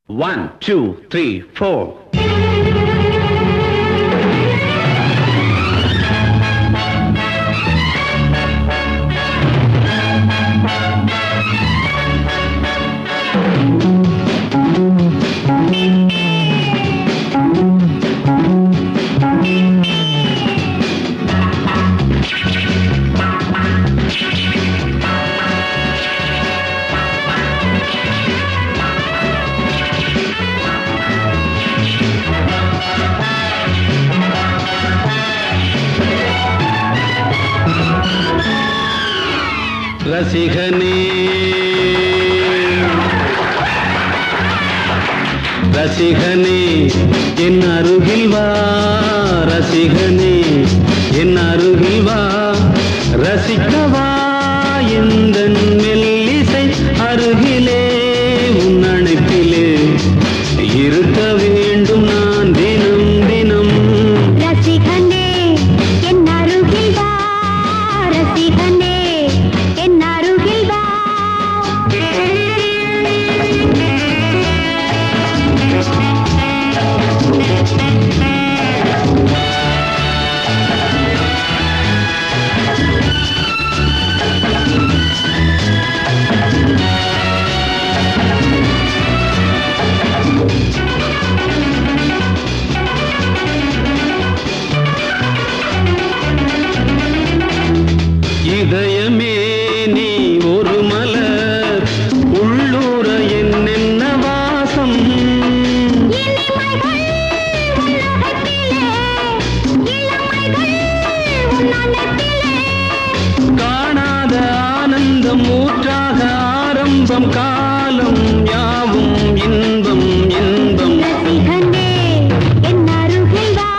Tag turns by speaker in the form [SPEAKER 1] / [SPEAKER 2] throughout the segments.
[SPEAKER 1] One, two, three, four. ரசிகனே ரசிகனே என் அருகில் வா ரசிகனே என் அருகில் வா ரசிக்கவா இந்த மெல்லிசை அருகிலே உன் அணைப்பிலே இருக்க வேண்டும் நான் தினம் தினம்
[SPEAKER 2] ரசிகனே என் அருகில் வா ரசிகனே என் அருகில் வா
[SPEAKER 1] இதயமே நீ ஒரு மலர் உள்ளூர என்னென்ன வாசம்
[SPEAKER 2] இனிமைகள் உன் அகத்திலே இளமைகள் உன் அணைப்பிலே
[SPEAKER 1] காணாத ஆனந்தம் ஊற்றாக ஆரம்பம் காலம் யாவும் இன்பம் இன்பம்
[SPEAKER 2] ரசிகனே என் அருகில் வா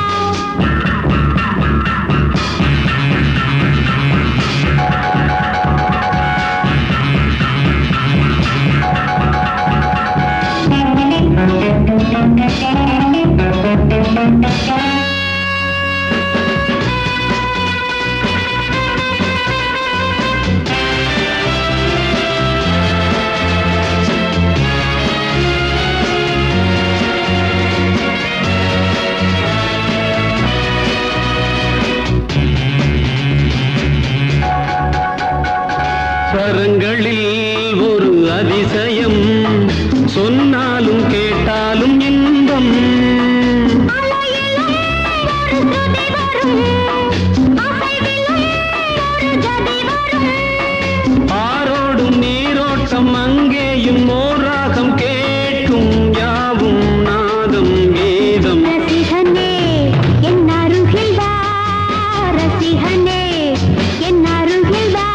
[SPEAKER 1] ஸ்வரங்களில் ஒரு அதிசயம் சொன்னாலும் கேட்டாலும் இன்பம்
[SPEAKER 2] அலையிலும் ஒரு துதி வரும் அசைவிலும் ஒரு ஜதி வரும்
[SPEAKER 1] ஆரோடும் நீரோட்டம் அங்கேயும் ஓராகம் கேட்கும் யாவும் நாதம் கீதம்
[SPEAKER 2] ரசிகனே என் அருகில் வா ரசிகனே என் அருகில் வா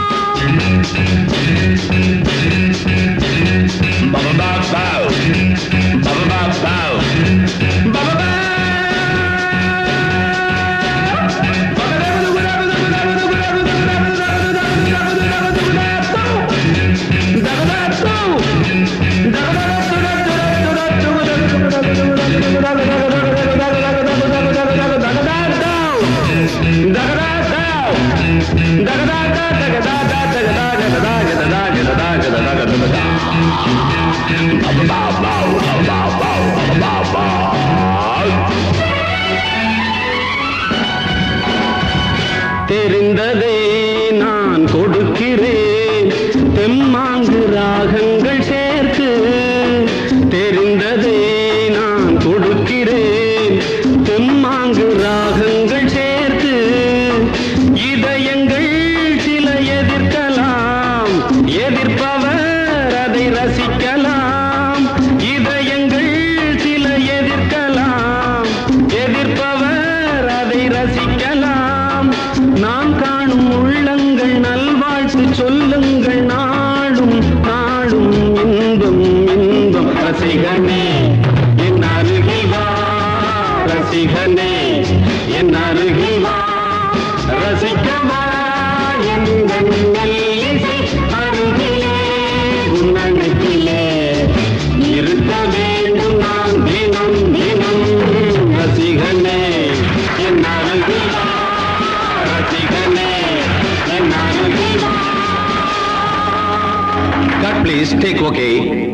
[SPEAKER 1] தெரிந்ததை நான் கொடுக்கிறேன் தெம்மாங்கு ராகங்கள் சேர்த்து தெரிந்ததை நான் கொடுக்கிறேன் தெம்மாங்கு ராகங்கள் சேர்த்து இதயங்கள் சில எதிர்க்கலாம் எதிர்ப்பவர் அதை ரசிக்கலாம் இதயங்கள் சில எதிர்க்கலாம் எதிர்ப்பவர் அதை ரசிக்கலாம் நாம் காணும் உள்ளங்கள் நல்வாழ்த்து சொல்லுங்கள் நாடும் நாடும் இன்பம் இன்பம் ரசிகனே என் அருகில் வா ரசிகனே என் அருகில் வா ரசிக்கவா எங்கள் நல்லிசை அருகிலே உன்னகத்திலே இருக்க வேண்டும் நான் தினம் தினம் ரசிகனே என் அருகில் வா ரசிகனே என் அருகில் வா God please take okay.